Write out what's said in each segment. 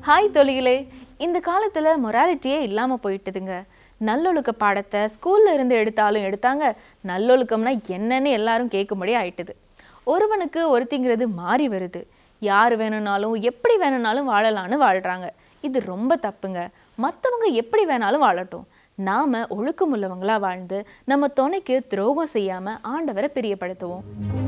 Hi தொழிகளே இந்த காலத்துல மொராலிட்டியே இல்லாம போயிட்டுதுங்க நல்லொழுக்க பாடத்தை ஸ்கூல்ல இருந்து எடுத்தாலும் எடுத்தாங்க நல்லொழுக்கம்னா என்னன்னு எல்லாரும் கேட்கும்படி ஆயிட்டுது ஒருவனுக்கு ஒருத்திங்கிறது மாறி வருது யார் வேணும்னாலும் எப்படி வேணும்னாலும் வாழலான்னு வாழ்றாங்க இது ரொம்ப தப்புங்க மத்தவங்க எப்படி வேணாலும் வாழட்டும் நாம ஒழுக்கமுள்ளவங்களா வாழ்ந்து நம்ம துணைக்கு துரோகம் செய்யாம ஆண்டவரை பிரியப்படுத்துவோம்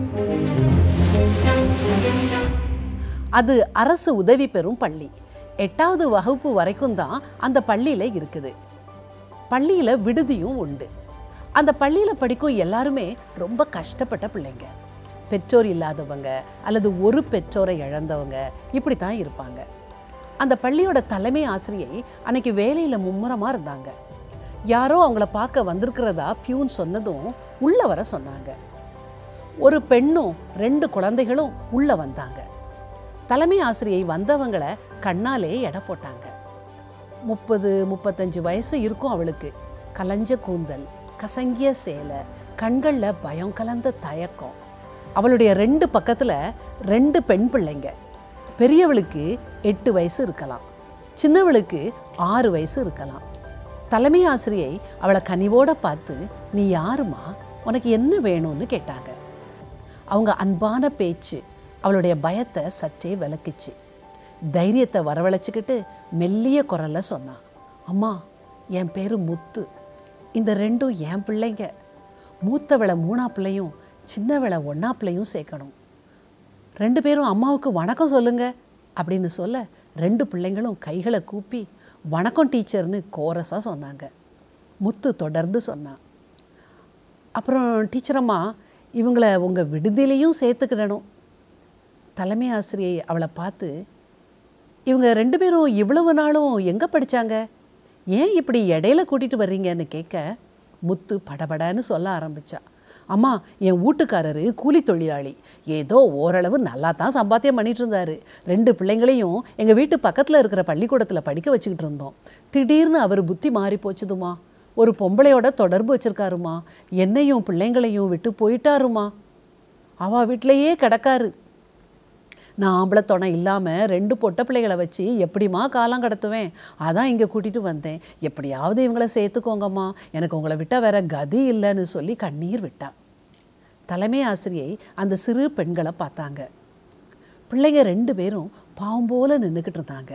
அது அரசு உதவி பெறும் பள்ளி எட்டாவது வகுப்பு வரைக்கும் தான் அந்த பள்ளியில் இருக்குது பள்ளியில் விடுதியும் உண்டு அந்த பள்ளியில் படிக்கும் எல்லாருமே ரொம்ப கஷ்டப்பட்ட பிள்ளைங்க பெற்றோர் இல்லாதவங்க அல்லது ஒரு பெற்றோரை இழந்தவங்க இப்படி தான் இருப்பாங்க அந்த பள்ளியோட தலைமை ஆசிரியை அன்னைக்கு வேலையில் மும்முரமாக இருந்தாங்க யாரோ அவங்கள பார்க்க வந்திருக்கிறதா பியூன் சொன்னதும் உள்ள வர சொன்னாங்க ஒரு பெண்ணும் ரெண்டு குழந்தைகளும் உள்ள வந்தாங்க தலைமை ஆசிரியை வந்தவங்களை கண்ணாலே எடை போட்டாங்க முப்பது முப்பத்தஞ்சு வயசு இருக்கும் அவளுக்கு கலஞ்ச கூந்தல் கசங்கிய சேலை கண்களில் பயம் கலந்த தயக்கம் அவளுடைய ரெண்டு பக்கத்தில் ரெண்டு பெண் பிள்ளைங்க பெரியவளுக்கு எட்டு வயசு இருக்கலாம் சின்னவளுக்கு ஆறு வயசு இருக்கலாம் தலைமை ஆசிரியை அவளை கனிவோட பார்த்து நீ யாருமா உனக்கு என்ன வேணும்னு கேட்டாங்க அவங்க அன்பான பேச்சு அவளுடைய பயத்தை சற்றே விளக்குச்சு தைரியத்தை வரவழைச்சிக்கிட்டு மெல்லிய குரல்ல சொன்னான் அம்மா என் பேரு முத்து இந்த ரெண்டும் என் பிள்ளைங்க மூத்தவளை மூணா பிள்ளையும் சின்னவளை ஒண்ணா பிள்ளையும் சேர்க்கணும் ரெண்டு பேரும் அம்மாவுக்கு வணக்கம் சொல்லுங்க அப்படின்னு சொல்ல ரெண்டு பிள்ளைங்களும் கைகளை கூப்பி வணக்கம் டீச்சர்னு கோரஸாக சொன்னாங்க முத்து தொடர்ந்து சொன்னான் அப்புறம் டீச்சர் அம்மா இவங்களை உங்கள் விடுதியிலையும் சேர்த்துக்கிடணும் தலைமை ஆசிரியை அவளை பார்த்து இவங்க ரெண்டு பேரும் இவ்வளவு நாளும் எங்கே படித்தாங்க ஏன் இப்படி இடையில கூட்டிகிட்டு வர்றீங்கன்னு கேட்க முத்து படபடன்னு சொல்ல ஆரம்பிச்சா அம்மா என் வீட்டுக்காரரு கூலி தொழிலாளி ஏதோ ஓரளவு நல்லா தான் சம்பாத்தியம் பண்ணிட்டு இருந்தாரு ரெண்டு பிள்ளைங்களையும் எங்கள் வீட்டு பக்கத்தில் இருக்கிற பள்ளிக்கூடத்தில் படிக்க வச்சுக்கிட்டு இருந்தோம் திடீர்னு அவர் புத்தி மாறி போச்சுதுமா ஒரு பொம்பளையோட தொடர்பு வச்சிருக்காருமா என்னையும் பிள்ளைங்களையும் விட்டு போயிட்டாருமா அவ வீட்டிலேயே கிடக்காரு நான் ஆம்பளை துணை இல்லாமல் ரெண்டு பொட்ட பிள்ளைகளை வச்சு எப்படிம்மா காலம் கடத்துவேன் அதான் இங்கே கூட்டிகிட்டு வந்தேன் எப்படியாவது இவங்கள சேர்த்துக்கோங்கம்மா எனக்கு உங்களை விட்டால் வேற கதி இல்லைன்னு சொல்லி கண்ணீர் விட்டா தலைமை ஆசிரியை அந்த சிறு பெண்களை பார்த்தாங்க பிள்ளைங்க ரெண்டு பேரும் பாவம் போல நின்றுக்கிட்டு இருந்தாங்க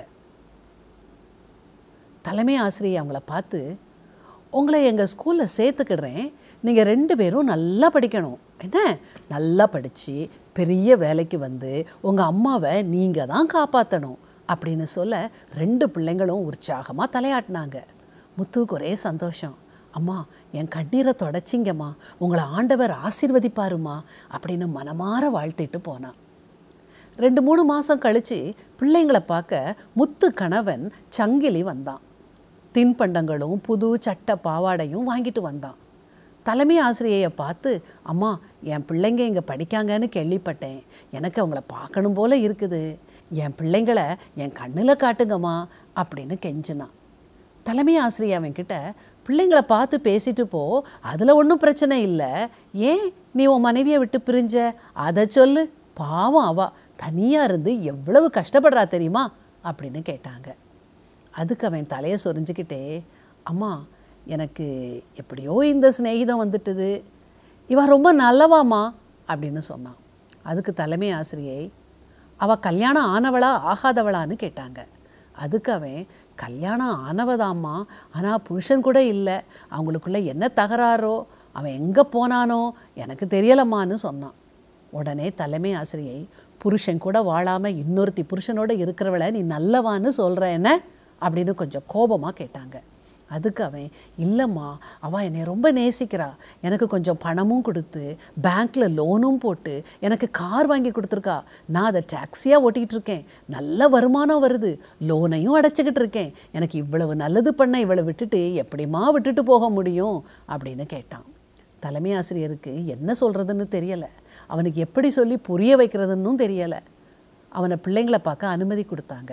தலைமை ஆசிரியை அவங்கள பார்த்து உங்களை எங்கள் ஸ்கூலில் சேர்த்துக்கிடுறேன் நீங்கள் ரெண்டு பேரும் நல்லா படிக்கணும் என்ன நல்லா படித்து பெரிய வேலைக்கு வந்து உங்கள் அம்மாவை நீங்கள் தான் காப்பாற்றணும் அப்படின்னு சொல்ல ரெண்டு பிள்ளைங்களும் உற்சாகமாக தலையாட்டினாங்க முத்துவுக்கு ஒரே சந்தோஷம் அம்மா என் கண்ணீரை தொடச்சிங்கம்மா உங்களை ஆண்டவர் ஆசீர்வதிப்பாருமா அப்படின்னு மனமாற வாழ்த்திட்டு போனான் ரெண்டு மூணு மாதம் கழித்து பிள்ளைங்களை பார்க்க முத்து கணவன் சங்கிலி வந்தான் தின்பண்டங்களும் புது சட்டை பாவாடையும் வாங்கிட்டு வந்தான் தலைமை ஆசிரியையை பார்த்து அம்மா என் பிள்ளைங்க இங்கே படிக்காங்கன்னு கேள்விப்பட்டேன் எனக்கு அவங்கள பார்க்கணும் போல இருக்குது என் பிள்ளைங்களை என் கண்ணில் காட்டுங்கம்மா அப்படின்னு கெஞ்சினான் தலைமை ஆசிரியர் அவன்கிட்ட பிள்ளைங்களை பார்த்து பேசிட்டு போ அதில் ஒன்றும் பிரச்சனை இல்லை ஏன் நீ உன் மனைவியை விட்டு பிரிஞ்ச அதை சொல்லு பாவம் அவா தனியாக இருந்து எவ்வளவு கஷ்டப்படுறா தெரியுமா அப்படின்னு கேட்டாங்க அதுக்கு அவன் தலையை சொரிஞ்சுக்கிட்டே அம்மா எனக்கு எப்படியோ இந்த சிநேகிதம் வந்துட்டுது இவன் ரொம்ப நல்லவாம்மா அப்படின்னு சொன்னான் அதுக்கு தலைமை ஆசிரியை அவள் கல்யாணம் ஆனவளா ஆகாதவளான்னு கேட்டாங்க அதுக்கு அவன் கல்யாணம் ஆனவதாம்மா ஆனால் புருஷன் கூட இல்லை அவங்களுக்குள்ள என்ன தகராறோ அவன் எங்கே போனானோ எனக்கு தெரியலம்மான்னு சொன்னான் உடனே தலைமை ஆசிரியை புருஷன் கூட வாழாமல் இன்னொருத்தி புருஷனோட இருக்கிறவளை நீ நல்லவான்னு சொல்கிற என்ன அப்படின்னு கொஞ்சம் கோபமாக கேட்டாங்க அதுக்கு அவன் இல்லைம்மா அவள் என்னை ரொம்ப நேசிக்கிறா எனக்கு கொஞ்சம் பணமும் கொடுத்து பேங்க்கில் லோனும் போட்டு எனக்கு கார் வாங்கி கொடுத்துருக்கா நான் அதை டாக்ஸியாக ஓட்டிகிட்டு இருக்கேன் நல்ல வருமானம் வருது லோனையும் அடைச்சிக்கிட்டு இருக்கேன் எனக்கு இவ்வளவு நல்லது பண்ண இவளை விட்டுட்டு எப்படிம்மா விட்டுட்டு போக முடியும் அப்படின்னு கேட்டான் தலைமை ஆசிரியருக்கு என்ன சொல்கிறதுன்னு தெரியலை அவனுக்கு எப்படி சொல்லி புரிய வைக்கிறதுன்னும் தெரியலை அவனை பிள்ளைங்களை பார்க்க அனுமதி கொடுத்தாங்க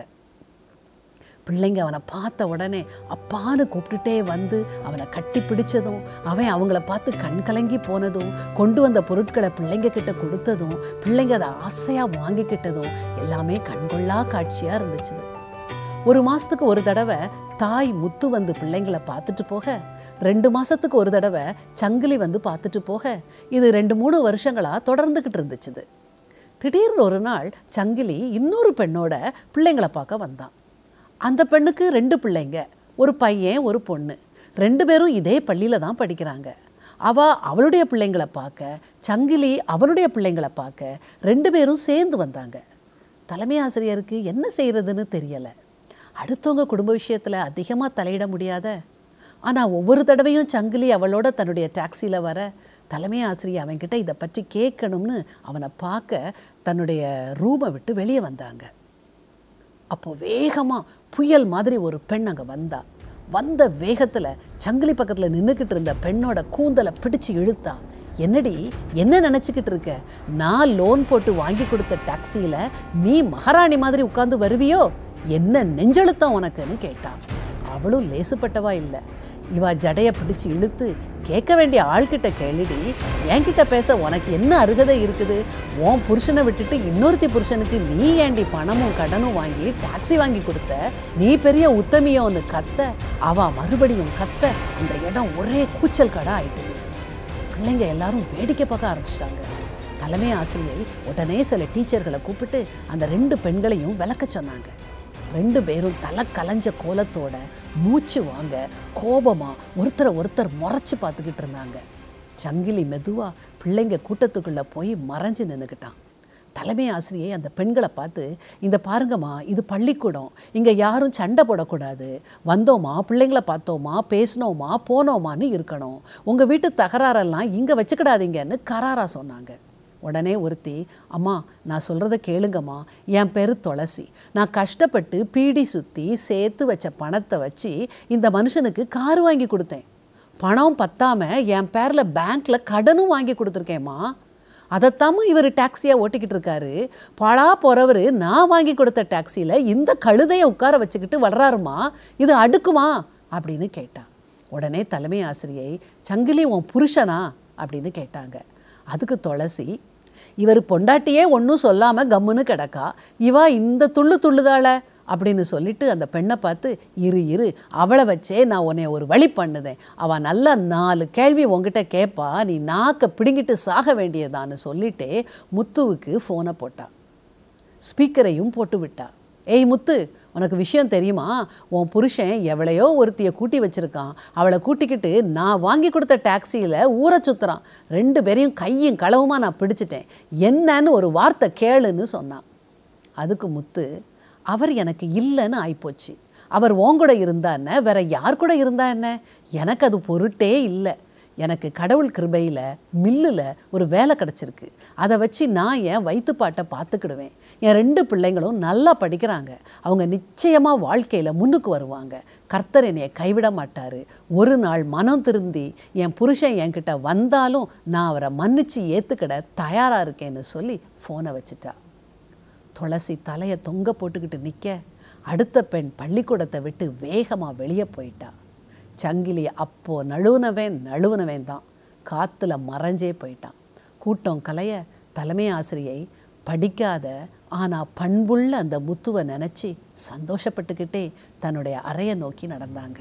பிள்ளைங்க அவனை பார்த்த உடனே அப்பான்னு கூப்பிட்டுட்டே வந்து அவனை கட்டி பிடிச்சதும் அவன் அவங்கள பார்த்து கண் கலங்கி போனதும் கொண்டு வந்த பொருட்களை பிள்ளைங்க கிட்ட கொடுத்ததும் பிள்ளைங்க அதை ஆசையாக வாங்கிக்கிட்டதும் எல்லாமே கண்கொள்ளா காட்சியாக இருந்துச்சுது ஒரு மாசத்துக்கு ஒரு தடவை தாய் முத்து வந்து பிள்ளைங்களை பார்த்துட்டு போக ரெண்டு மாசத்துக்கு ஒரு தடவை சங்கிலி வந்து பார்த்துட்டு போக இது ரெண்டு மூணு வருஷங்களா தொடர்ந்துக்கிட்டு இருந்துச்சுது திடீர்னு ஒரு நாள் சங்கிலி இன்னொரு பெண்ணோட பிள்ளைங்களை பார்க்க வந்தான் அந்த பெண்ணுக்கு ரெண்டு பிள்ளைங்க ஒரு பையன் ஒரு பொண்ணு ரெண்டு பேரும் இதே பள்ளியில் தான் படிக்கிறாங்க அவ அவளுடைய பிள்ளைங்களை பார்க்க சங்கிலி அவனுடைய பிள்ளைங்களை பார்க்க ரெண்டு பேரும் சேர்ந்து வந்தாங்க தலைமை ஆசிரியருக்கு என்ன செய்யறதுன்னு தெரியலை அடுத்தவங்க குடும்ப விஷயத்தில் அதிகமாக தலையிட முடியாத ஆனால் ஒவ்வொரு தடவையும் சங்கிலி அவளோட தன்னுடைய டாக்ஸியில் வர தலைமை ஆசிரியர் அவன்கிட்ட இதை பற்றி கேட்கணும்னு அவனை பார்க்க தன்னுடைய ரூமை விட்டு வெளியே வந்தாங்க அப்போ வேகமாக புயல் மாதிரி ஒரு பெண் அங்கே வந்தா வந்த வேகத்தில் சங்கிலி பக்கத்தில் நின்றுக்கிட்டு இருந்த பெண்ணோட கூந்தலை பிடிச்சு இழுத்தா என்னடி என்ன நினச்சிக்கிட்டு இருக்க நான் லோன் போட்டு வாங்கி கொடுத்த டாக்ஸியில் நீ மகாராணி மாதிரி உட்காந்து வருவியோ என்ன நெஞ்செழுத்தம் உனக்குன்னு கேட்டான் அவளும் லேசுப்பட்டவா இல்லை இவ ஜடைய பிடிச்சு இழுத்து கேட்க வேண்டிய ஆள்கிட்ட கேளுடி என்கிட்ட பேச உனக்கு என்ன அருகதை இருக்குது உன் புருஷனை விட்டுட்டு இன்னொருத்தி புருஷனுக்கு நீ ஏண்டி பணமும் கடனும் வாங்கி டாக்ஸி வாங்கி கொடுத்த நீ பெரிய உத்தமியோன்னு கத்த அவ மறுபடியும் கத்த அந்த இடம் ஒரே கூச்சல் கடை ஆயிட்டுது பிள்ளைங்க எல்லாரும் வேடிக்கை பார்க்க ஆரம்பிச்சிட்டாங்க தலைமை ஆசிரியை உடனே சில டீச்சர்களை கூப்பிட்டு அந்த ரெண்டு பெண்களையும் விளக்க சொன்னாங்க ரெண்டு பேரும் தலை கலைஞ்ச கோலத்தோட மூச்சு வாங்க கோபமா ஒருத்தரை ஒருத்தர் முறைச்சு பார்த்துக்கிட்டு இருந்தாங்க சங்கிலி மெதுவா பிள்ளைங்க கூட்டத்துக்குள்ள போய் மறைஞ்சு நின்றுக்கிட்டான் தலைமை ஆசிரியை அந்த பெண்களை பார்த்து இந்த பாருங்கம்மா இது பள்ளிக்கூடம் இங்கே யாரும் சண்டை போடக்கூடாது வந்தோமா பிள்ளைங்களை பார்த்தோமா பேசினோமா போனோமான்னு இருக்கணும் உங்கள் வீட்டு தகராறெல்லாம் இங்கே வச்சுக்கிடாதீங்கன்னு கராரா சொன்னாங்க உடனே ஒருத்தி அம்மா நான் சொல்கிறத கேளுங்கம்மா என் பேர் துளசி நான் கஷ்டப்பட்டு பீடி சுற்றி சேர்த்து வச்ச பணத்தை வச்சு இந்த மனுஷனுக்கு கார் வாங்கி கொடுத்தேன் பணம் பத்தாம என் பேரில் பேங்க்கில் கடனும் வாங்கி கொடுத்துருக்கேம்மா அதைத்தாம்மா இவர் டாக்ஸியாக ஓட்டிக்கிட்டு இருக்காரு பழா போகிறவர் நான் வாங்கி கொடுத்த டாக்ஸியில் இந்த கழுதையை உட்கார வச்சுக்கிட்டு வர்றாருமா இது அடுக்குமா அப்படின்னு கேட்டான் உடனே தலைமை ஆசிரியை சங்கிலி உன் புருஷனா அப்படின்னு கேட்டாங்க அதுக்கு துளசி இவர் பொண்டாட்டியே ஒன்றும் சொல்லாமல் கம்முன்னு கிடக்கா இவா இந்த துள்ளு துள்ளுதாள அப்படின்னு சொல்லிட்டு அந்த பெண்ணை பார்த்து இரு இரு அவளை வச்சே நான் உன்னை ஒரு வழி பண்ணுதேன் அவள் நல்லா நாலு கேள்வி உங்ககிட்ட கேட்பா நீ நாக்கை பிடுங்கிட்டு சாக வேண்டியதான்னு சொல்லிட்டே முத்துவுக்கு ஃபோனை போட்டா ஸ்பீக்கரையும் போட்டு விட்டா ஏய் முத்து உனக்கு விஷயம் தெரியுமா உன் புருஷன் எவளையோ ஒருத்தியை கூட்டி வச்சிருக்கான் அவளை கூட்டிக்கிட்டு நான் வாங்கி கொடுத்த டாக்ஸியில் ஊரை சுற்றுறான் ரெண்டு பேரையும் கையும் களவுமா நான் பிடிச்சிட்டேன் என்னன்னு ஒரு வார்த்தை கேளுன்னு சொன்னான் அதுக்கு முத்து அவர் எனக்கு இல்லைன்னு ஆயிப்போச்சு அவர் உன் கூட இருந்தா என்ன வேற யார் கூட இருந்தா என்ன எனக்கு அது பொருட்டே இல்லை எனக்கு கடவுள் கிருபையில் மில்லில் ஒரு வேலை கிடச்சிருக்கு அதை வச்சு நான் என் வயிற்றுப்பாட்டை பார்த்துக்கிடுவேன் என் ரெண்டு பிள்ளைங்களும் நல்லா படிக்கிறாங்க அவங்க நிச்சயமாக வாழ்க்கையில் முன்னுக்கு வருவாங்க கர்த்தர் என்னைய கைவிட மாட்டார் ஒரு நாள் மனம் திருந்தி என் புருஷன் என்கிட்ட வந்தாலும் நான் அவரை மன்னிச்சு ஏற்றுக்கிட தயாராக இருக்கேன்னு சொல்லி ஃபோனை வச்சுட்டா துளசி தலையை தொங்க போட்டுக்கிட்டு நிற்க அடுத்த பெண் பள்ளிக்கூடத்தை விட்டு வேகமாக வெளியே போயிட்டா சங்கிலி அப்போ நழுவுனவன் நழுவுனவன் தான் காற்றுல மறைஞ்சே போயிட்டான் கூட்டம் கலைய தலைமை ஆசிரியை படிக்காத ஆனால் பண்புள்ள அந்த முத்துவை நினச்சி சந்தோஷப்பட்டுக்கிட்டே தன்னுடைய அறையை நோக்கி நடந்தாங்க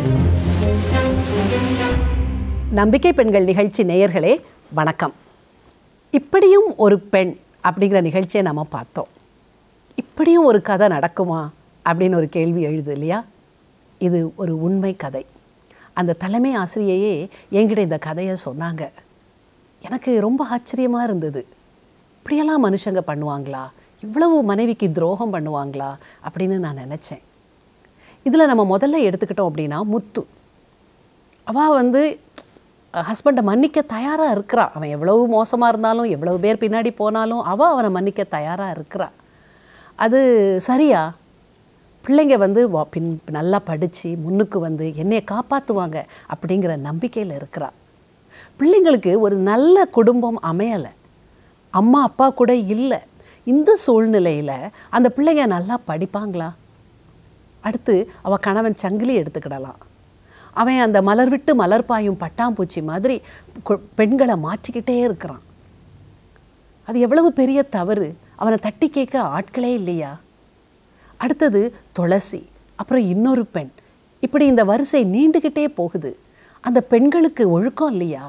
நம்பிக்கை பெண்கள் நிகழ்ச்சி நேயர்களே வணக்கம் இப்படியும் ஒரு பெண் அப்படிங்கிற நிகழ்ச்சியை நம்ம பார்த்தோம் இப்படியும் ஒரு கதை நடக்குமா அப்படின்னு ஒரு கேள்வி எழுது இல்லையா இது ஒரு உண்மை கதை அந்த தலைமை ஆசிரியையே என்கிட்ட இந்த கதையை சொன்னாங்க எனக்கு ரொம்ப ஆச்சரியமாக இருந்தது இப்படியெல்லாம் மனுஷங்க பண்ணுவாங்களா இவ்வளவு மனைவிக்கு துரோகம் பண்ணுவாங்களா அப்படின்னு நான் நினச்சேன் இதில் நம்ம முதல்ல எடுத்துக்கிட்டோம் அப்படின்னா முத்து அவள் வந்து ஹஸ்பண்டை மன்னிக்க தயாராக இருக்கிறா அவன் எவ்வளவு மோசமாக இருந்தாலும் எவ்வளவு பேர் பின்னாடி போனாலும் அவள் அவனை மன்னிக்க தயாராக இருக்கிறா அது சரியா பிள்ளைங்க வந்து வா- பின் நல்லா படித்து முன்னுக்கு வந்து என்னைய காப்பாற்றுவாங்க அப்படிங்கிற நம்பிக்கையில் இருக்கிறா பிள்ளைங்களுக்கு ஒரு நல்ல குடும்பம் அமையலை அம்மா அப்பா கூட இல்லை இந்த சூழ்நிலையில் அந்த பிள்ளைங்க நல்லா படிப்பாங்களா அடுத்து அவள் கணவன் சங்கிலி எடுத்துக்கிடலாம் அவன் அந்த மலர் விட்டு மலர் பாயும் பட்டாம்பூச்சி மாதிரி கு- பெண்களை மாற்றிக்கிட்டே இருக்கிறான் அது எவ்வளவு பெரிய தவறு அவனை தட்டி கேட்க ஆட்களே இல்லையா அடுத்தது துளசி அப்புறம் இன்னொரு பெண் இப்படி இந்த வரிசை நீண்டுக்கிட்டே போகுது அந்த பெண்களுக்கு ஒழுக்கம் இல்லையா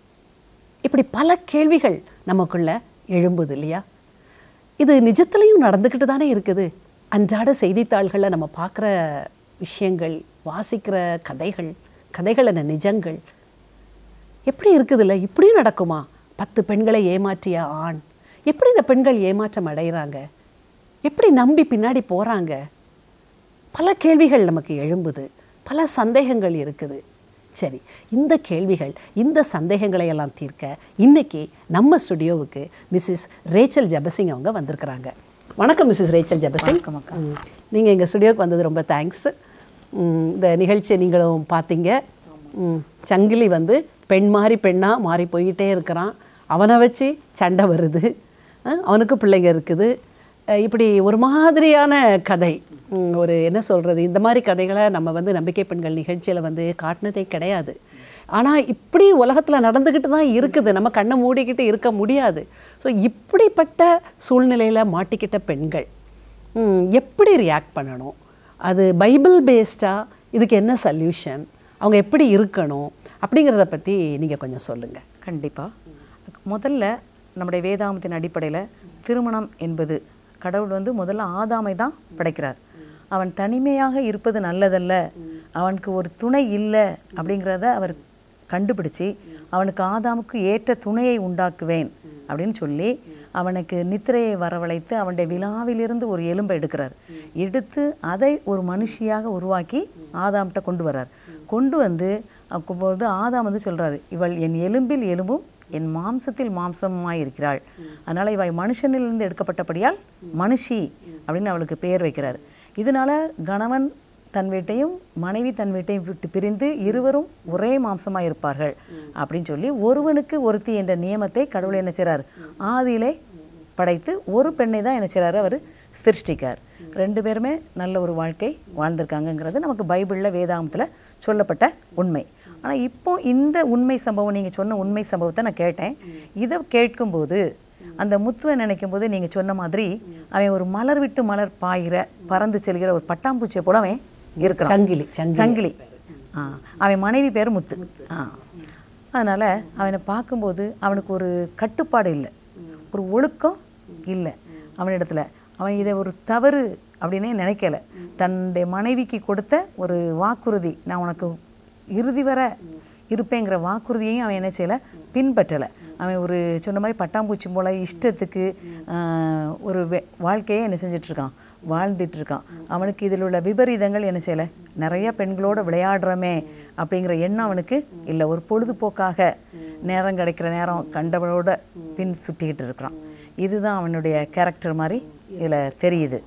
இப்படி பல கேள்விகள் நமக்குள்ள எழும்புது இல்லையா இது நிஜத்துலையும் நடந்துக்கிட்டு தானே இருக்குது அன்றாட செய்தித்தாள்களில் நம்ம பார்க்குற விஷயங்கள் வாசிக்கிற கதைகள் கதைகள் என்ன நிஜங்கள் எப்படி இருக்குதுல்ல இப்படியும் நடக்குமா பத்து பெண்களை ஏமாற்றிய ஆண் எப்படி இந்த பெண்கள் ஏமாற்றம் அடைகிறாங்க எப்படி நம்பி பின்னாடி போகிறாங்க பல கேள்விகள் நமக்கு எழும்புது பல சந்தேகங்கள் இருக்குது சரி இந்த கேள்விகள் இந்த சந்தேகங்களை எல்லாம் தீர்க்க இன்னைக்கு நம்ம ஸ்டுடியோவுக்கு மிஸ்ஸஸ் ரேச்சல் ஜபசிங் அவங்க வந்திருக்கிறாங்க வணக்கம் மிஸ்ஸஸ் ரேச்சல் ஜபசிங் நீங்கள் எங்கள் ஸ்டுடியோவுக்கு வந்தது ரொம்ப தேங்க்ஸ் இந்த நிகழ்ச்சியை நீங்களும் பார்த்தீங்க ம், சங்கிலி வந்து பெண் மாறி பெண்ணாக மாறி போய்கிட்டே இருக்கிறான் அவனை வச்சு சண்டை வருது அஹ், அவனுக்கு பிள்ளைங்க இருக்குது அஹ், இப்படி ஒரு மாதிரியான கதை ம், ஒரு என்ன சொல்கிறது இந்த மாதிரி கதைகளை நம்ம வந்து நம்பிக்கை பெண்கள் நிகழ்ச்சியில் வந்து காட்டினதே கிடையாது ஆனால் இப்படி உலகத்தில் நடந்துக்கிட்டு தான் இருக்குது நம்ம கண்ணை மூடிக்கிட்டு இருக்க முடியாது ஸோ இப்படிப்பட்ட சூழ்நிலையில் மாட்டிக்கிட்ட பெண்கள் ம், எப்படி ரியாக்ட் பண்ணணும் அது பைபிள் பேஸ்டாக இதுக்கு என்ன சல்யூஷன் அவங்க எப்படி இருக்கணும் அப்படிங்கிறத பற்றி நீங்கள் கொஞ்சம் சொல்லுங்கள் கண்டிப்பாக முதல்ல நம்முடைய வேதாமத்தின் அடிப்படையில் திருமணம் என்பது கடவுள் வந்து முதல்ல ஆதாமை தான் படைக்கிறார் அவன் தனிமையாக இருப்பது நல்லதல்ல அவனுக்கு ஒரு துணை இல்லை அப்படிங்கிறத அவர் கண்டுபிடிச்சி அவனுக்கு ஆதாமுக்கு ஏற்ற துணையை உண்டாக்குவேன் அப்படின்னு சொல்லி அவனுக்கு நித்திரையை வரவழைத்து அவனுடைய விழாவிலிருந்து ஒரு எலும்பை எடுக்கிறார் எடுத்து அதை ஒரு மனுஷியாக உருவாக்கி ஆதாம்கிட்ட கொண்டு வர்றார் கொண்டு வந்து அப்போது ஆதாம் வந்து சொல்றாரு இவள் என் எலும்பில் எலும்பும் என் மாம்சத்தில் மாம்சமாய் இருக்கிறாள் அதனால இவள் மனுஷனிலிருந்து எடுக்கப்பட்டபடியால் மனுஷி அப்படின்னு அவளுக்கு பெயர் வைக்கிறார் இதனால கணவன் தன் வீட்டையும் மனைவி தன் வீட்டையும் விட்டு பிரிந்து இருவரும் ஒரே மாம்சமாய் இருப்பார்கள் அப்படின்னு சொல்லி ஒருவனுக்கு ஒருத்தி என்ற நியமத்தை கடவுள் என்ன செய்றார் ஆதியிலே படைத்து ஒரு பெண்ணை தான் என்ன செய்றாரு அவர் சிருஷ்டிக்கார் ரெண்டு பேருமே நல்ல ஒரு வாழ்க்கை வாழ்ந்திருக்காங்கங்கிறது நமக்கு பைபிளில் வேதாகமத்தில் சொல்லப்பட்ட உண்மை ஆனால் இப்போ இந்த உண்மை சம்பவம் நீங்கள் சொன்ன உண்மை சம்பவத்தை நான் கேட்டேன் இதை கேட்கும்போது அந்த முத்துவை நினைக்கும் போது நீங்கள் சொன்ன மாதிரி அவன் ஒரு மலர் விட்டு மலர் பாயிற பறந்து செல்கிற ஒரு பட்டாம்பூச்சியை போல அவன் இருக்கிறான் சங்கிலி சங்கிலி சங்கிலி ஆ அவன் மனைவி பேர் முத்து ஆ அதனால் அவனை பார்க்கும்போது அவனுக்கு ஒரு கட்டுப்பாடு இல்லை ஒரு ஒழுக்கம் இல்லை அவனிடத்துல அவன் இதை ஒரு தவறு அப்படின்னே நினைக்கல தன்னுடைய மனைவிக்கு கொடுத்த ஒரு வாக்குறுதி நான் உனக்கு இறுதி வரை இருப்பேங்கிற வாக்குறுதியையும் அவன் என்ன செய்யலை பின்பற்றலை அவன் ஒரு சொன்ன மாதிரி பட்டாம்பூச்சி போல இஷ்டத்துக்கு ஆஹ், ஒரு வே- வாழ்க்கையை என்ன செஞ்சுட்டு இருக்கான் வாழ்ந்துட்டு இருக்கான் அவனுக்கு இதில் உள்ள விபரீதங்கள் என்ன செய்யலை நிறைய பெண்களோட விளையாடுறோமே அப்படிங்கிற எண்ணம் அவனுக்கு இல்லை ஒரு பொழுதுபோக்காக நேரம் கிடைக்கிற நேரம் கண்டவளோட பின் சுற்றிக்கிட்டு இருக்கிறான் இதுதான் அவனுடைய கேரக்டர் மாதிரி இதில் தெரியுது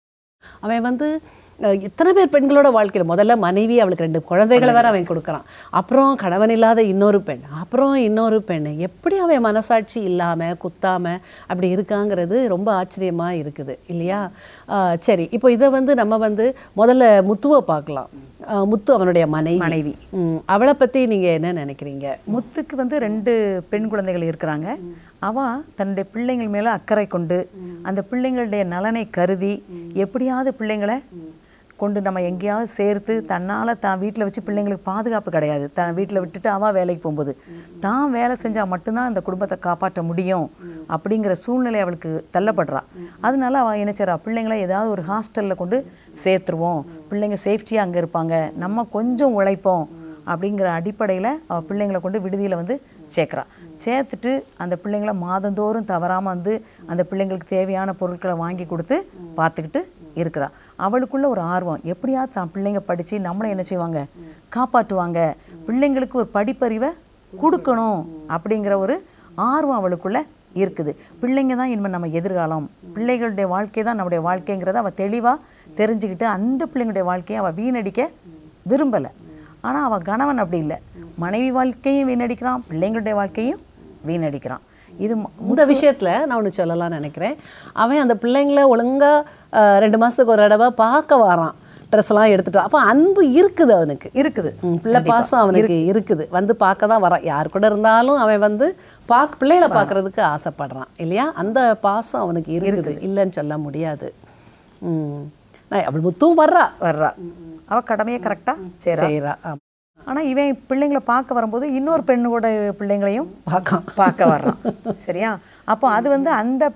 அவன் வந்து அஹ், இத்தனை பேர் பெண்களோட வாழ்க்கையில் முதல்ல மனைவி அவளுக்கு ரெண்டு குழந்தைகளை வேற அவன் கொடுக்குறான் அப்புறம் கணவன் இல்லாத இன்னொரு பெண் அப்புறம் இன்னொரு பெண் எப்படி அவன் மனசாட்சி இல்லாமல் குத்தாமல் அப்படி இருக்காங்கிறது ரொம்ப ஆச்சரியமாக இருக்குது இல்லையா அஹ், சரி இப்போ இதை வந்து நம்ம வந்து முதல்ல முத்துவை பார்க்கலாம் அஹ், முத்து அவனுடைய மனைவி மனைவி. ம், அவளை பற்றி நீங்கள் என்ன நினைக்கிறீங்க முத்துக்கு வந்து ரெண்டு பெண் குழந்தைகள் இருக்கிறாங்க அவன் தன்னுடைய பிள்ளைங்கள் மேலே அக்கறை கொண்டு அந்த பிள்ளைங்களுடைய நலனை கருதி எப்படியாவது பிள்ளைங்களை கொண்டு நம்ம எங்கேயாவது சேர்த்து தன்னால் தான் வீட்டில் வச்சு பிள்ளைங்களுக்கு பாதுகாப்பு கிடையாது தான் வீட்டில் விட்டுட்டு அவள் வேலைக்கு போகும்போது தான் வேலை செஞ்சால் மட்டும்தான் அந்த குடும்பத்தை காப்பாற்ற முடியும் அப்படிங்கிற சூழ்நிலை அவளுக்கு தள்ளப்படுறா அதனால அவள் என்ன செய்றா பிள்ளைங்களை ஏதாவது ஒரு ஹாஸ்டலில் கொண்டு சேர்த்துருவோம் பிள்ளைங்க சேஃப்டியாக அங்கே இருப்பாங்க நம்ம கொஞ்சம் உழைப்போம் அப்படிங்கிற அடிப்படையில் அவள் பிள்ளைங்களை கொண்டு விடுதியில் வந்து சேர்க்குறா சேர்த்துட்டு அந்த பிள்ளைங்கள மாதந்தோறும் தவறாமல் வந்து அந்த பிள்ளைங்களுக்கு தேவையான பொருட்களை வாங்கி கொடுத்து பார்த்துக்கிட்டு இருக்கிறா அவளுக்குள்ள ஒரு ஆர்வம் எப்படியாவது தான் பிள்ளைங்க படித்து நம்மளை என்ன செய்வாங்க காப்பாற்றுவாங்க பிள்ளைங்களுக்கு ஒரு படிப்பறிவை கொடுக்கணும் அப்படிங்கிற ஒரு ஆர்வம் அவளுக்குள்ள இருக்குது பிள்ளைங்க தான் இனிமேல் நம்ம எதிர்காலம் பிள்ளைகளுடைய வாழ்க்கை தான் நம்முடைய வாழ்க்கைங்கிறத அவள் தெளிவாக தெரிஞ்சுக்கிட்டு அந்த பிள்ளைங்களுடைய வாழ்க்கையை அவள் வீணடிக்க விரும்பலை ஆனால் அவள் கணவன் அப்படி இல்லை மனைவி வாழ்க்கையும் வீணடிக்கிறான் பிள்ளைங்களுடைய வாழ்க்கையும் வீணடிக்கிறான் இது ம- இந்த விஷயத்தில் நான் ஒன்று சொல்லலாம்னு நினைக்கிறேன் அவன் அந்த பிள்ளைங்கள ஒழுங்காக ரெண்டு மாதத்துக்கு ஒரு தடவை பார்க்க வரான் ட்ரெஸ்லாம் எடுத்துட்டு அப்போ அன்பு இருக்குது அவனுக்கு இருக்குது ம், பிள்ளை பாசம் அவனுக்கு இருக்குது வந்து பார்க்க தான் வரான் யார் கூட இருந்தாலும் அவன் வந்து பார்க்க பிள்ளைகளை பார்க்கறதுக்கு ஆசைப்படுறான் இல்லையா அந்த பாசம் அவனுக்கு இருக்குது இல்லைன்னு சொல்ல முடியாது ம். அஹ் அவள் முத்துவும் வர்றா வர்றா அவ கடமையை கரெக்டா செய்றா செய்கிறா ஆனா இவன் பிள்ளைங்களை பார்க்க வரும்போது இன்னொரு பெண்ணோட பிள்ளைங்களையும் பார்க்கலாம் பார்க்க வர்றான் சரியா அப்போ அது வந்து அந்த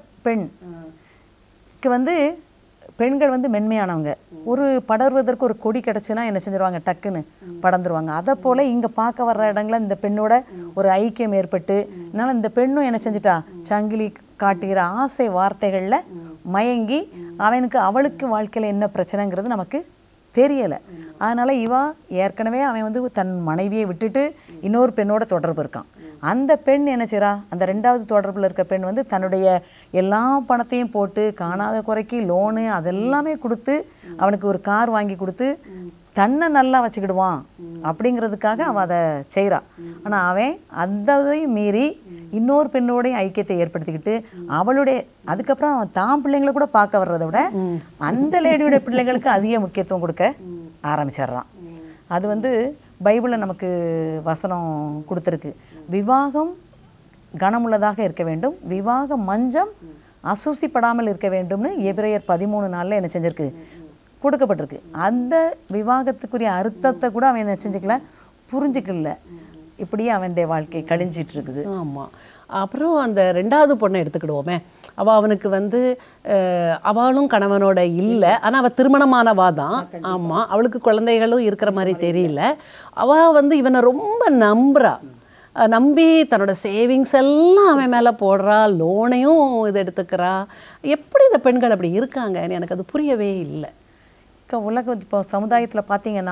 பெண்க்கு வந்து பெண்கள் வந்து மென்மையானவங்க ஒரு படர்வதற்கு ஒரு கொடி கிடச்சுன்னா என்ன செஞ்சிருவாங்க டக்குன்னு படர்ந்துருவாங்க அதை போல இங்க பார்க்க வர்ற இடங்கள்ல இந்த பெண்ணோட ஒரு ஐக்கியம் ஏற்பட்டு அதனால இந்த பெண்ணும் என்ன செஞ்சிட்டா சங்கிலி காட்டுகிற ஆசை வார்த்தைகள்ல மயங்கி அவனுக்கு அவளுக்கு வாழ்க்கையில என்ன பிரச்சனைங்கிறது நமக்கு தெரியல அதனால இவா ஏற்கனவே அவன் வந்து தன் மனைவியை விட்டுட்டு இன்னொரு பெண்ணோட தொடர்பு இருக்கான் அந்த பெண் என்ன செய்றா அந்த ரெண்டாவது தொடர்பில் இருக்க பெண் வந்து தன்னுடைய எல்லா பணத்தையும் போட்டு காணாத குறைக்கு லோனு அதெல்லாமே கொடுத்து அவனுக்கு ஒரு கார் வாங்கி கொடுத்து தன்னை நல்லா வச்சுக்கிடுவான் அப்படிங்கிறதுக்காக அவன் அதை செய்றா ஆனா அவன் அதையும் மீறி இன்னொரு பெண்ணோடையும் ஐக்கியத்தை ஏற்படுத்திக்கிட்டு அவளுடைய அதுக்கப்புறம் அவன் தான் பிள்ளைங்களை கூட பார்க்க வர்றதை விட அந்த லேடியோட பிள்ளைங்களுக்கு அதிக முக்கியத்துவம் கொடுக்க ஆரம்பிச்சிடுறான் அது வந்து பைபிளில் நமக்கு வசனம் கொடுத்துருக்கு விவாகம் கனமுள்ளதாக இருக்க வேண்டும் விவாக மஞ்சம் அசூசிப்படாமல் இருக்க வேண்டும்னு எபிரேயர் பதிமூணு நாளில் என்ன செஞ்சிருக்கு கொடுக்கப்பட்டிருக்கு அந்த விவாகத்துக்குரிய அர்த்தத்தை கூட அவன் என்ன செஞ்சுக்கல புரிஞ்சுக்கல இப்படியே அவனுடைய வாழ்க்கை கழிஞ்சிட்டு இருக்குது ஆமா அப்புறம் அந்த ரெண்டாவது பொண்ணை எடுத்துக்கிடுவோமே அவ அவனுக்கு வந்து அஹ், அவளும் கணவனோட இல்லை ஆனா அவ திருமணமானவா தான் ஆமா அவளுக்கு குழந்தைகளும் இருக்கிற மாதிரி தெரியல அவ வந்து இவனை ரொம்ப நம்புறா அஹ், நம்பி தன்னோட சேவிங்ஸ் எல்லாம் அவன் மேல போடுறா லோனையும் இது எடுத்துக்கிறா எப்படி இந்த பெண்கள் அப்படி இருக்காங்க எனக்கு அது புரியவே இல்லை இக்க உலகம் இப்போ சமுதாயத்தில் பார்த்தீங்கன்னா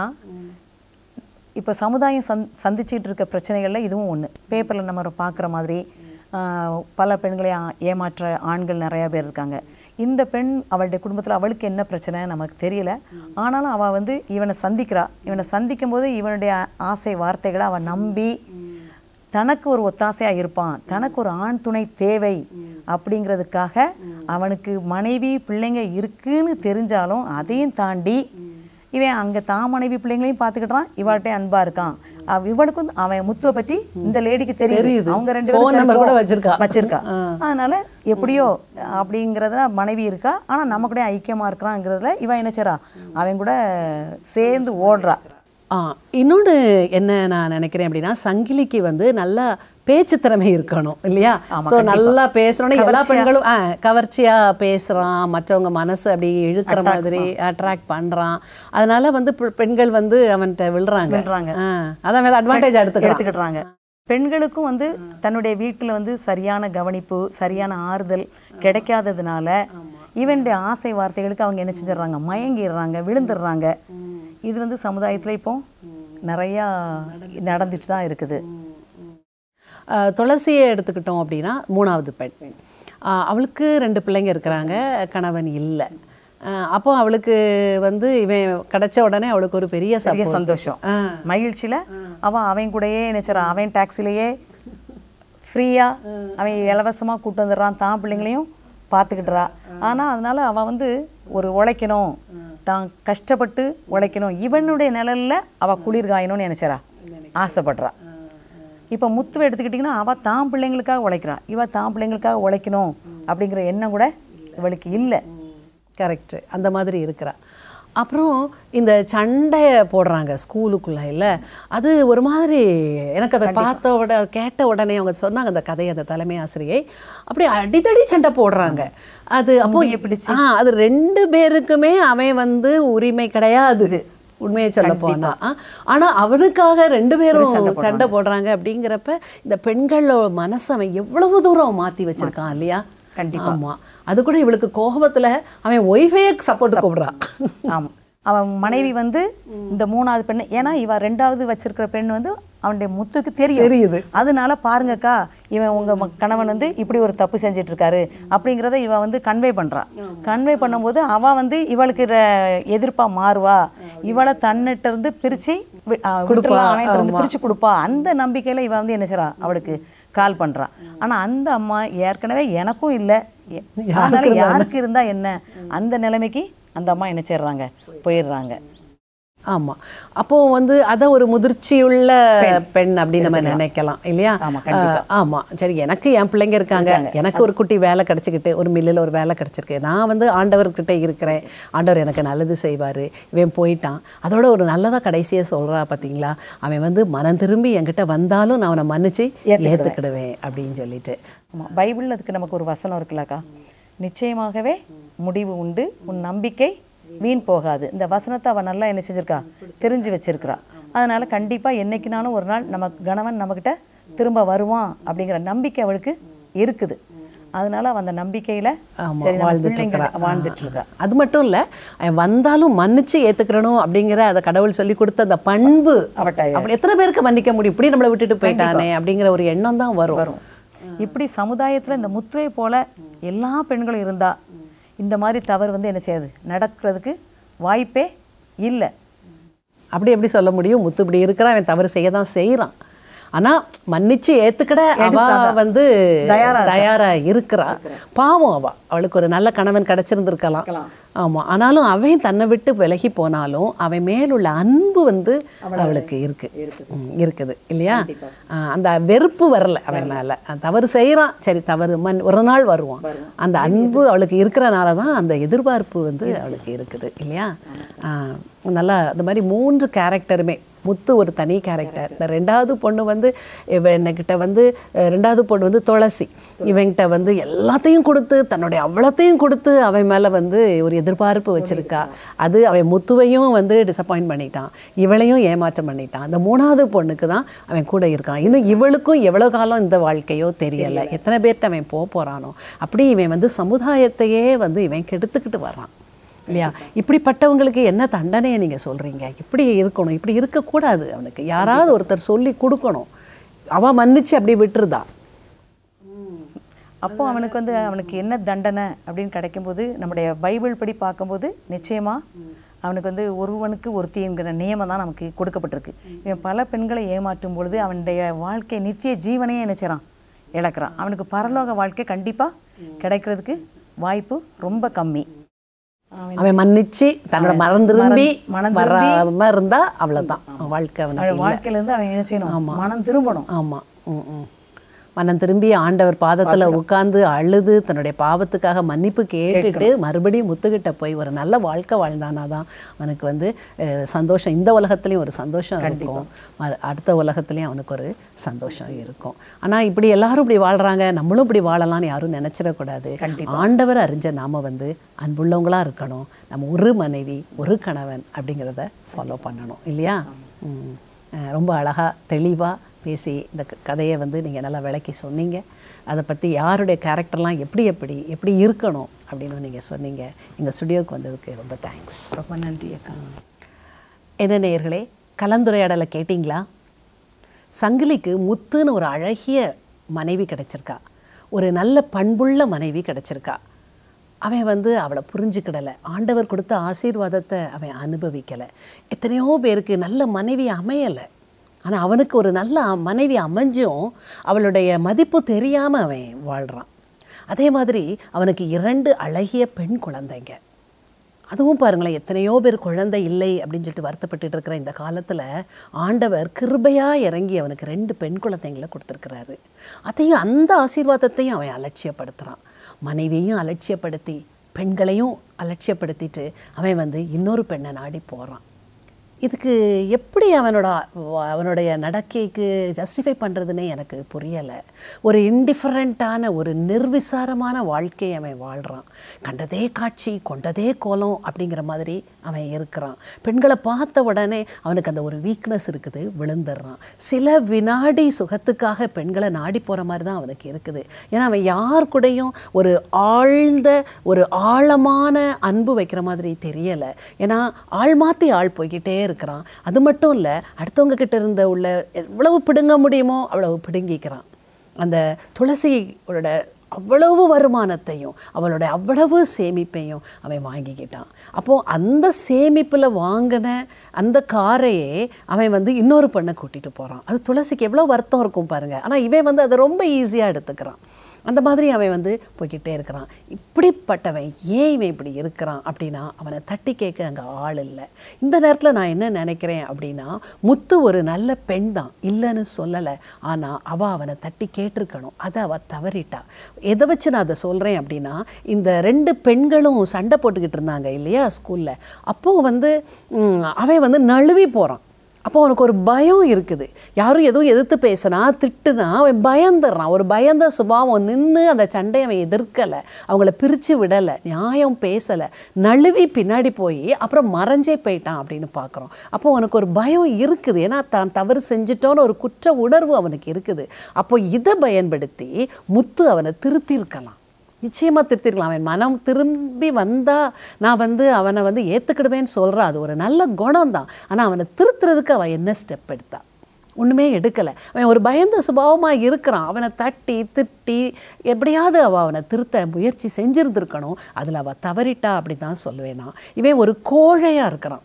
இப்போ சமுதாயம் சந் சந்திச்சிட்டு இருக்க பிரச்சனைகளில் இதுவும் ஒன்று பேப்பரில் நம்ம பார்க்குற மாதிரி ஆஹ், பல பெண்களை ஆ- ஏமாற்ற ஆண்கள் நிறையா பேர் இருக்காங்க இந்த பெண் அவளுடைய குடும்பத்தில் அவளுக்கு என்ன பிரச்சனை நமக்கு தெரியல ஆனாலும் அவள் வந்து இவனை சந்திக்கிறா இவனை சந்திக்கும் போது இவனுடைய ஆசை வார்த்தைகளை அவள் நம்பி தனக்கு ஒரு ஒத்தாசையா இருப்பான் தனக்கு ஒரு ஆண் துணை தேவை அப்படிங்கிறதுக்காக அவனுக்கு மனைவி பிள்ளைங்க இருக்குன்னு தெரிஞ்சாலும் அதையும் தாண்டி இவன் அங்க தான் மனைவி பிள்ளைங்களையும் பார்த்துக்கிட்டான் இவாட்டே அன்பா இருக்கான் அவ- இவனுக்கு வந்து அவன் முத்துவை பற்றி இந்த லேடிக்கு தெரியுது தெரியுது. அவங்க ரெண்டு Phone பேரும் number சரி, கூட போ- வச்சிருக்கா. வச்சிருக்கா அதனால எப்படியோ அப்படிங்கிறதுல மனைவி இருக்கா ஆனா நம்ம கூட ஐக்கியமா இருக்கிறாங்கிறதுல இவன் என்ன செய்றா அவன் கூட சேர்ந்து ஓடுறா ஆ இன்னொன்று என்ன நான் நினைக்கிறேன் அப்படின்னா சங்கிலிக்கு வந்து நல்லா பேச்சு திறமை இருக்கணும் இல்லையா ஸோ நல்லா பேசுறோன்னு எல்லா பெண்களும் ஆ கவர்ச்சியா பேசுறான் மற்றவங்க மனசு அப்படி இழுக்கிற மாதிரி அட்ராக்ட் பண்றான் அதனால வந்து பெ- பெண்கள் வந்து அவன்கிட்ட விழுறாங்க விழுறாங்க. ஆ, அதான் அட்வான்டேஜ் எடுத்துக்கலாம் எடுத்துக்கிடுறாங்க பெண்களுக்கும் வந்து தன்னுடைய வீட்டுல வந்து சரியான கவனிப்பு சரியான ஆறுதல் கிடைக்காததுனால இவனுடைய ஆசை வார்த்தைகளுக்கு அவங்க என்ன செஞ்சிடுறாங்க மயங்கிடுறாங்க விழுந்துடுறாங்க இது வந்து சமுதாயத்துல இப்போ நிறையா நடந்துட்டு தான் இருக்குது ஆ, துளசியை எடுத்துக்கிட்டோம் அப்படின்னா மூணாவது பெண் ஆ, அவளுக்கு ரெண்டு பிள்ளைங்க இருக்கிறாங்க கணவன் இல்லை அப்போ அவளுக்கு வந்து இவன் கிடைச்ச உடனே அவளுக்கு ஒரு பெரிய பெரிய support. சந்தோஷம் ஆ மகிழ்ச்சியில அவன் அவன் கூடயே நினைச்சிடறான் அவன் டாக்ஸிலேயே ஃப்ரீயா அவன் இலவசமா கூட்டு வந்துடுறான் தான் பிள்ளைங்களையும் பார்த்துக்கிட்டுறா ஆனா அதனால அவன் வந்து ஒரு உழைக்கணும் தான் கஷ்டப்பட்டு உழைக்கணும் இவனுடைய நிழல்ல அவ குளிர் காயணும்னு நினைச்சறா ஆசைப்படுறா இப்போ முத்துவை எடுத்துக்கிட்டிங்கன்னா அவ தான் பிள்ளைங்களுக்காக உழைக்கிறா இவ தான் பிள்ளைங்களுக்காக உழைக்கணும் அப்படிங்கிற எண்ணம் கூட இவளுக்கு இல்லை கரெக்டு அந்த மாதிரி இருக்கிறா அப்புறம் இந்த சண்டையை போடுறாங்க ஸ்கூலுக்குள்ள இல்லை அது ஒரு மாதிரி எனக்கு அதை பார்த்த உடனே கேட்ட உடனே அவங்க சொன்னாங்க அந்த கதையை அந்த தலைமை ஆசிரியை அப்படியே அடிதடி சண்டை போடுறாங்க அது அப்போ ஆ அது ரெண்டு பேருக்குமே அவன் வந்து உரிமை கிடையாது உண்மையை சொல்ல போனா ஆ, ஆனா அவனுக்காக ரெண்டு பேரும் சண்டை போடுறாங்க அப்படிங்கிறப்ப இந்த பெண்களோட மனசை அவன் எவ்வளவு தூரம் மாத்தி வச்சிருக்கான் இல்லையா கண்டிப்பா. ஆமா அது கூட இவளுக்கு கோபத்துல அவன் ஒய்ஃபே சப்போர்ட் கூப்பிடுறான் ஆமா அவன் மனைவி வந்து இந்த மூணாவது பெண்ணு ஏன்னா இவ ரெண்டாவது வச்சிருக்கிற பெண் வந்து அவனுடைய முத்துக்கு தெரியும் தெரியுது. அதனால பாருங்கக்கா இவன் உங்க ம- கணவன் வந்து இப்படி ஒரு தப்பு செஞ்சுட்டு இருக்காரு அப்படிங்கிறத இவ வந்து கன்வே பண்றா கன்வே பண்ணும்போது அவ வந்து இவளுக்கு ர- எதிர்ப்பா மாறுவா இவளை தன்னிட்ட இருந்து பிரிச்சு வி- ஆ, விட்டுறலாம், அவன்கிட்ட இருந்து பிரிச்சு கொடுப்பா அந்த நம்பிக்கையில இவ வந்து என்ன செய்றா அவளுக்கு கால் பண்றா ஆனா அந்த அம்மா ஏற்கனவே எனக்கும் இல்லை அதனால யாருக்கு இருந்தா என்ன அந்த நிலைமைக்கு அந்த அம்மா என்ன செய்றாங்க போயிடுறாங்க ஆமாம் அப்போ வந்து அதை ஒரு முதிர்ச்சியுள்ள பெண் அப்படின்னு நம்ம நினைக்கலாம் இல்லையா ஆமா, ஆஹ், ஆமா சரி எனக்கு என் பிள்ளைங்க இருக்காங்க எனக்கு ஒரு குட்டி வேலை கிடைச்சிக்கிட்டு ஒரு மில்லில் ஒரு வேலை கிடைச்சிருக்கு நான் வந்து ஆண்டவர்கிட்ட இருக்கிறேன் ஆண்டவர் எனக்கு நல்லது செய்வார் இவன் போயிட்டான் அதோட ஒரு நல்லதாக கடைசியாக சொல்கிறா பார்த்தீங்களா அவன் வந்து மனம் திரும்பி என்கிட்ட வந்தாலும் நான் அவனை மன்னிச்சு ஏற்றுக்கிடுவேன் அப்படின்னு சொல்லிட்டு ஆமாம் பைபிளில் அதுக்கு நமக்கு ஒரு வசனம் இருக்குல்லக்கா நிச்சயமாகவே முடிவு உண்டு உன் நம்பிக்கை வீண் போகாது இந்த வசனத்தை அவள் நல்லா என்ன செஞ்சிருக்கா தெரிஞ்சு வச்சிருக்கிறா அதனால கண்டிப்பாக என்னைக்குனாலும் ஒரு நாள் நம்ம கணவன் நம்மக்கிட்ட திரும்ப வருவான் அப்படிங்கிற நம்பிக்கை அவளுக்கு இருக்குது அதனால அவ அந்த நம்பிக்கையில ஆமா, சரி நம்ம வாழ்ந்துட்டு பிள்ளைங்க இருக்கிறா. வாழ்ந்துட்டு இருக்கா அது மட்டும் இல்லை அவன் வந்தாலும் மன்னிச்சு ஏற்றுக்கிறணும் அப்படிங்கிற அதை கடவுள் சொல்லி கொடுத்த அந்த பண்பு அவட்ட அப்படி எத்தனை பேருக்கு மன்னிக்க முடியும் இப்படி நம்மளை விட்டுட்டு போயிட்டானே அப்படிங்கிற ஒரு எண்ணம் தான் வரும் வரும் இப்படி சமுதாயத்துல இந்த முத்துவை போல எல்லா பெண்களும் இருந்தா இந்த மாதிரி தவறு வந்து என்ன செய்யாது நடக்கிறதுக்கு வாய்ப்பே இல்லை அப்படி எப்படி சொல்ல முடியும் முத்து இப்படி இருக்கிறான் அவன் தவறு செய்ய தான் செய்கிறான் ஆனால் மன்னிச்சு ஏற்றுக்கிட அவ வந்து தயாரா இருக்கிறா பாவம் அவ அவளுக்கு ஒரு நல்ல கணவன் கிடைச்சிருந்திருக்கலாம் ஆமாம் ஆனாலும் அவன் தன்னை விட்டு விலகி போனாலும் அவன் மேலுள்ள அன்பு வந்து அவளுக்கு இருக்கு ம், இருக்குது இல்லையா ஆ, அந்த வெறுப்பு வரல அவன் மேலே தவறு செய்கிறான் சரி தவறு மண் ஒரு நாள் வருவான் அந்த அன்பு அவளுக்கு இருக்கிறனால தான் அந்த எதிர்பார்ப்பு வந்து அவளுக்கு இருக்குது இல்லையா ஆ, நல்லா அந்த மாதிரி மூன்று கேரக்டருமே முத்து ஒரு தனி கேரக்டர் இந்த ரெண்டாவது பொண்ணு வந்து இவன்கிட்ட வந்து அஹ், ரெண்டாவது பொண்ணு வந்து துளசி இவன்கிட்ட வந்து எல்லாத்தையும் கொடுத்து தன்னுடைய அவ்வளோத்தையும் கொடுத்து அவன் மேலே வந்து ஒரு எதிர்பார்ப்பு வச்சிருக்கா அது அவன் முத்துவையும் வந்து டிசப்பாயிண்ட் பண்ணிட்டான் இவளையும் ஏமாற்றம் பண்ணிட்டான் அந்த மூணாவது பொண்ணுக்கு தான் அவன் கூட இருக்கான் இன்னும் இவளுக்கும் எவ்வளோ காலம் இந்த வாழ்க்கையோ தெரியலை எத்தனை பேர்கிட்ட அவன் போக போகிறானோ அப்படி இவன் வந்து சமுதாயத்தையே வந்து இவன் கெடுத்துக்கிட்டு வர்றான் இல்லையா இப்படிப்பட்டவங்களுக்கு என்ன தண்டனையை நீங்கள் சொல்கிறீங்க இப்படி இருக்கணும் இப்படி இருக்கக்கூடாது அவனுக்கு யாராவது ஒருத்தர் சொல்லி கொடுக்கணும் அவ மன்னிச்சு அப்படியே விட்டுருதா அப்போ அவனுக்கு வந்து அவனுக்கு என்ன தண்டனை அப்படின்னு கிடைக்கும்போது நம்முடைய பைபிள் படி பார்க்கும்போது நிச்சயமா அவனுக்கு வந்து ஒருவனுக்கு ஒருத்திங்கிற நியமம் தான் நமக்கு கொடுக்கப்பட்டிருக்கு இவன் பல பெண்களை ஏமாற்றும் பொழுது அவனுடைய வாழ்க்கை நித்திய ஜீவனையே நினைச்சான் இழக்கிறான் அவனுக்கு பரலோக வாழ்க்கை கண்டிப்பா கிடைக்கிறதுக்கு வாய்ப்பு ரொம்ப கம்மி அவன் மன்னிச்சு தன்னோட மனம் திரும்பி மனம் வராம இருந்தா அவ்வளவுதான் வாழ்க்கை அவனுக்கு அவன் வாழ்க்கையில இருந்து அவன் என்ன செய்யணும் மனம் திரும்பணும் ஆமா ம் ம் மனம் திரும்பி ஆண்டவர் பாதத்துல உட்கார்ந்து அழுது தன்னுடைய பாவத்துக்காக மன்னிப்பு கேட்டுட்டு மறுபடியும் முத்துக்கிட்ட போய் ஒரு நல்ல வாழ்க்கை வாழ்ந்தானா தான் அவனுக்கு வந்து அஹ், சந்தோஷம் இந்த உலகத்துலேயும் ஒரு சந்தோஷம் இருக்கும் மறு- அடுத்த உலகத்துலேயும் அவனுக்கு ஒரு சந்தோஷம் இருக்கும் ஆனா இப்படி எல்லாரும் இப்படி வாழ்றாங்க நம்மளும் இப்படி வாழலாம்னு யாரும் நினைச்சிடக்கூடாது ஆண்டவர் அறிஞ்ச நாம வந்து அன்புள்ளவங்களா இருக்கணும் நம்ம ஒரு மனைவி ஒரு கணவன் அப்படிங்கிறத ஃபாலோ பண்ணணும் இல்லையா ம். அஹ், ரொம்ப அழகா தெளிவா பேசி இந்த க- கதையை வந்து நீங்கள் நல்லா விளக்கி சொன்னீங்க அதை பற்றி யாருடைய கேரக்டர்லாம் எப்படி எப்படி எப்படி இருக்கணும் அப்படின்னு நீங்கள் சொன்னீங்க எங்கள் ஸ்டுடியோவுக்கு வந்ததுக்கு ரொம்ப தேங்க்ஸ் ரொம்ப நன்றி அக்கா என்ன நேயர்களே கலந்துரையாடலை கேட்டிங்களா சங்கிலிக்கு முத்துன்னு ஒரு அழகிய மனைவி கிடைச்சிருக்கா ஒரு நல்ல பண்புள்ள மனைவி கிடைச்சிருக்கா அவன் வந்து அவளை புரிஞ்சுக்கிடலை ஆண்டவர் கொடுத்த ஆசீர்வாதத்தை அவன் அனுபவிக்கலை எத்தனையோ பேருக்கு நல்ல மனைவி அமையலை ஆனால் அவனுக்கு ஒரு நல்ல அ- மனைவி அமைஞ்சும் அவளுடைய மதிப்பு தெரியாமல் அவன் வாழ்கிறான் அதே மாதிரி அவனுக்கு இரண்டு அழகிய பெண் குழந்தைங்க அதுவும் பாருங்களேன் எத்தனையோ பேர் குழந்தை இல்லை அப்படின்னு சொல்லிட்டு வருத்தப்பட்டுட்டு இருக்கிற இந்த காலத்தில் ஆண்டவர் கிருபையாக இறங்கி அவனுக்கு ரெண்டு பெண் குழந்தைங்களை கொடுத்துருக்கிறாரு அதையும் அந்த ஆசீர்வாதத்தையும் அவன் அலட்சியப்படுத்துகிறான் மனைவியையும் அலட்சியப்படுத்தி பெண்களையும் அலட்சியப்படுத்திட்டு அவன் வந்து இன்னொரு பெண்ணை நாடி போகிறான் இதுக்கு எப்படி அவனோட அவனுடைய நடக்கைக்கு ஜஸ்டிஃபை பண்ணுறதுன்னே எனக்கு புரியலை ஒரு இன்டிஃபரண்ட்டான ஒரு நிர்விசாரமான வாழ்க்கையை அவன் வாழ்கிறான் கண்டதே காட்சி கொண்டதே கோலம் அப்படிங்கிற மாதிரி அவன் இருக்கிறான் பெண்களை பார்த்த உடனே அவனுக்கு அந்த ஒரு வீக்னஸ் இருக்குது விழுந்துடுறான் சில வினாடி சுகத்துக்காக பெண்களை நாடி போகிற மாதிரி தான் அவனுக்கு இருக்குது ஏன்னா அவன் யார் கூடயும் ஒரு ஆழ்ந்த ஒரு ஆழமான அன்பு வைக்கிற மாதிரி தெரியலை ஏன்னா ஆள் மாற்றி ஆள் போய்கிட்டே இருக்கிறான் அது மட்டும் இல்லை அடுத்தவங்க கிட்ட இருந்த உள்ள எவ்வளவு பிடுங்க முடியுமோ அவ்வளவு பிடுங்கிக்கிறான் அந்த துளசியோட அவ்வளவு வருமானத்தையும் அவளோட அவ்வளவு சேமிப்பையும் அவன் வாங்கிக்கிட்டான் அப்போது அந்த சேமிப்பில் வாங்கின அந்த காரையே அவன் வந்து இன்னொரு பெண்ணை கூட்டிகிட்டு போகிறான் அது துளசிக்கு எவ்வளோ வருத்தம் இருக்கும் பாருங்கள் ஆனால் இவன் வந்து அதை ரொம்ப ஈஸியாக எடுத்துக்கிறான் அந்த மாதிரி அவன் வந்து போய்கிட்டே இருக்கிறான் இப்படிப்பட்டவன் ஏன் இவன் இப்படி இருக்கிறான் அப்படின்னா அவனை தட்டி கேட்க அங்கே ஆள் இல்லை இந்த நேரத்தில் நான் என்ன நினைக்கிறேன் அப்படின்னா முத்து ஒரு நல்ல பெண் தான் இல்லைன்னு சொல்லலை ஆனால் அவள் அவனை தட்டி கேட்டிருக்கணும் அதை அவள் தவறிட்டா எதை வச்சு நான் அதை சொல்கிறேன் அப்படின்னா இந்த ரெண்டு பெண்களும் சண்டை போட்டுக்கிட்டு இருந்தாங்க இல்லையா ஸ்கூலில் அப்போது வந்து ம், அவன் வந்து நழுவி போகிறான் அப்போ அவனுக்கு ஒரு பயம் இருக்குது யாரும் எதுவும் எதிர்த்து பேசினா திட்டுனா அவன் பயந்துடுறான் ஒரு பயந்த சுபாவம் நின்று அந்த சண்டையை அவன் எதிர்க்கலை அவங்கள பிரித்து விடலை நியாயம் பேசலை நழுவி பின்னாடி போய் அப்புறம் மறைஞ்சே போயிட்டான் அப்படின்னு பார்க்குறோம் அப்போ அவனுக்கு ஒரு பயம் இருக்குது ஏன்னா தான் தவறு செஞ்சிட்டோன்னு ஒரு குற்ற உணர்வு அவனுக்கு இருக்குது அப்போ இதை பயன்படுத்தி முத்து அவனை திருத்தியிருக்கலாம் நிச்சயமாக திருத்திருக்கலாம் அவன் மனம் திரும்பி வந்தா நான் வந்து அவனை வந்து ஏற்றுக்கிடுவேன்னு சொல்கிறா அது ஒரு நல்ல குணம் தான் ஆனால் அவனை திருத்துறதுக்கு அவன் என்ன ஸ்டெப் எடுத்தா ஒன்றுமே எடுக்கலை அவன் ஒரு பயந்த சுபாவமாக இருக்கிறான் அவனை தட்டி திட்டி எப்படியாவது அவள் அவனை திருத்த முயற்சி செஞ்சிருந்திருக்கணும் அதில் அவள் தவறிட்டா அப்படி தான் சொல்லுவேன் நான் இவன் ஒரு கோழையாக இருக்கிறான்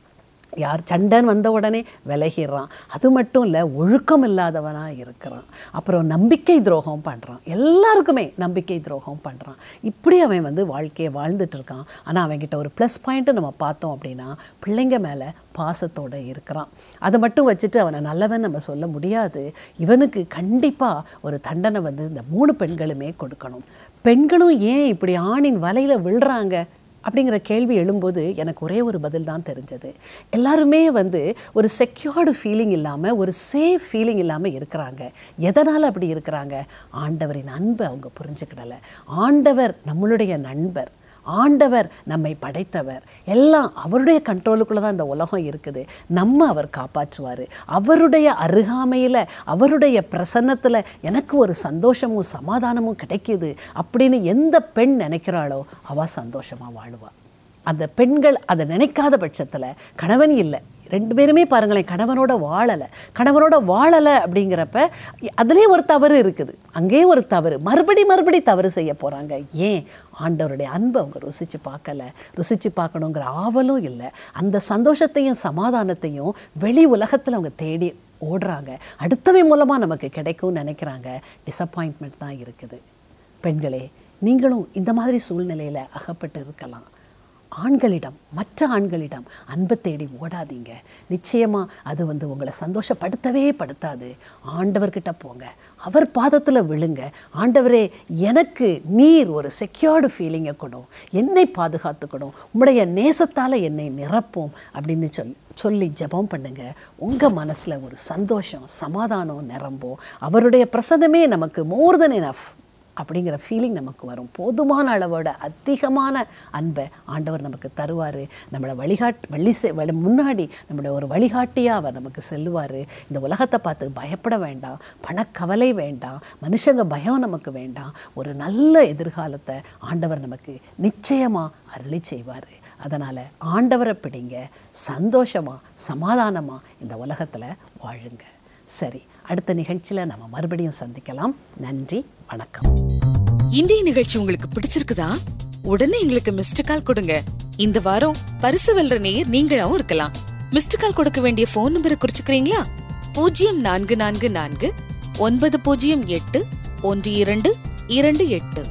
யார் சண்டன் வந்த உடனே விலகிடுறான் அது மட்டும் இல்லை ஒழுக்கம் இல்லாதவனாக இருக்கிறான் அப்புறம் நம்பிக்கை துரோகம் பண்ணுறான் எல்லாருக்குமே நம்பிக்கை துரோகம் பண்ணுறான் இப்படி அவன் வந்து வாழ்க்கையை வாழ்ந்துட்டு இருக்கான் ஆனால் அவன்கிட்ட ஒரு ப்ளஸ் பாயிண்ட்டு நம்ம பார்த்தோம் அப்படின்னா பிள்ளைங்க மேலே பாசத்தோடு இருக்கிறான் அதை மட்டும் வச்சுட்டு அவனை நல்லவன் நம்ம சொல்ல முடியாது இவனுக்கு கண்டிப்பாக ஒரு தண்டனை வந்து இந்த மூணு பெண்களுமே கொடுக்கணும் பெண்களும் ஏன் இப்படி ஆணின் வலையில் விழுறாங்க அப்படிங்கிற கேள்வி எழும்போது எனக்கு ஒரே ஒரு பதில் தான் தெரிஞ்சது எல்லாருமே வந்து ஒரு செக்யூர்டு ஃபீலிங் இல்லாமல் ஒரு சேஃப் ஃபீலிங் இல்லாமல் இருக்கிறாங்க எதனால் அப்படி இருக்கிறாங்க ஆண்டவரின் அன்பை அவங்க புரிஞ்சுக்கிடலை ஆண்டவர் நம்மளுடைய நண்பர் ஆண்டவர் நம்மை படைத்தவர் எல்லாம் அவருடைய கண்ட்ரோலுக்குள்ளே தான் இந்த உலகம் இருக்குது நம்ம அவர் காப்பாற்றுவார் அவருடைய அருகாமையில் அவருடைய பிரசன்னத்தில் எனக்கு ஒரு சந்தோஷமும் சமாதானமும் கிடைக்குது அப்படின்னு எந்த பெண் நினைக்கிறாளோ அவள் சந்தோஷமாக வாழுவாள் அந்த பெண்கள் அதை நினைக்காத பட்சத்தில் கணவன் இல்லை ரெண்டு பேருமே பாருங்களேன் கணவனோட வாழலை கணவனோட வாழலை அப்படிங்கிறப்ப அதிலே ஒரு தவறு இருக்குது அங்கேயே ஒரு தவறு மறுபடி மறுபடி தவறு செய்ய போகிறாங்க ஏன் ஆண்டவருடைய அன்பை அவங்க ருசித்து பார்க்கல ருசித்து பார்க்கணுங்கிற ஆவலும் இல்லை அந்த சந்தோஷத்தையும் சமாதானத்தையும் வெளி உலகத்தில் அவங்க தேடி ஓடுறாங்க அடுத்தவை மூலமாக நமக்கு கிடைக்கும்னு நினைக்கிறாங்க டிசப்பாயின்மெண்ட் தான் இருக்குது பெண்களே நீங்களும் இந்த மாதிரி சூழ்நிலையில் அகப்பட்டு இருக்கலாம் ஆண்களிடம் மற்ற ஆண்களிடம் அன்பை தேடி ஓடாதீங்க நிச்சயமாக அது வந்து உங்களை சந்தோஷப்படுத்தவே படுத்தாது ஆண்டவர்கிட்ட போங்க அவர் பாதத்தில் விழுங்க ஆண்டவரே எனக்கு நீர் ஒரு செக்யூர்டு ஃபீலிங்கை கொடும் என்னை பாதுகாத்துக்கணும் உம்முடைய நேசத்தால் என்னை நிரப்போம் அப்படின்னு சொல் சொல்லி ஜெபம் பண்ணுங்க உங்கள் மனசில் ஒரு சந்தோஷம் சமாதானம் நிரம்பும் அவருடைய பிரசன்னமே நமக்கு மோர் தென் எனஃப் அப்படிங்கிற ஃபீலிங் நமக்கு வரும் போதுமான அளவோட அதிகமான அன்பை ஆண்டவர் நமக்கு தருவார் நம்மளை வழிகாட் வழி செ வழி- முன்னாடி நம்மளோட ஒரு வழிகாட்டியாக அவர் நமக்கு செல்லுவார் இந்த உலகத்தை பார்த்து பயப்பட வேண்டாம் பணக்கவலை வேண்டாம் மனுஷங்க பயம் நமக்கு வேண்டாம் ஒரு நல்ல எதிர்காலத்தை ஆண்டவர் நமக்கு நிச்சயமாக அருளி செய்வார் அதனால் ஆண்டவரை பிடிங்க சந்தோஷமாக சமாதானமாக இந்த உலகத்தில் வாழுங்க சரி அடுத்த நிகழ்ச்சியில் நம்ம மறுபடியும் சந்திக்கலாம் நன்றி வணக்கம் இன்றைய நிகழ்ச்சி உங்களுக்கு பிடிச்சிருக்குதா உடனே எங்களுக்கு மிஸ்டு கால் கொடுங்க இந்த வாரம் பரிசு வெல்ற நேயர் நீங்களாவும் இருக்கலாம் மிஸ்டு கால் கொடுக்க வேண்டிய போன் நம்பரை குறிச்சுக்கிறீங்களா பூஜ்ஜியம் நான்கு நான்கு நான்கு ஒன்பது பூஜ்ஜியம் எட்டு ஒன்று இரண்டு இரண்டு எட்டு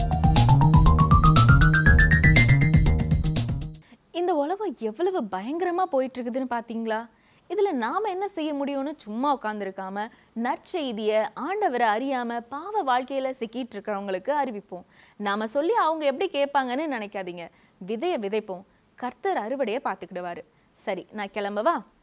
இந்த உலகம் எவ்வளவு பயங்கரமா போயிட்டு இருக்குதுன்னு பாத்தீங்களா இதுல நாம என்ன செய்ய முடியும்னு சும்மா உட்காந்துருக்காம நற்செய்திய ஆண்டவரை அறியாம பாவ வாழ்க்கையில சிக்கிட்டு இருக்கிறவங்களுக்கு அறிவிப்போம் நாம சொல்லி அவங்க எப்படி கேட்பாங்கன்னு நினைக்காதீங்க விதைய விதைப்போம் கர்த்தர் அறுவடையை பார்த்துக்கிடுவாரு சரி நான் கிளம்பவா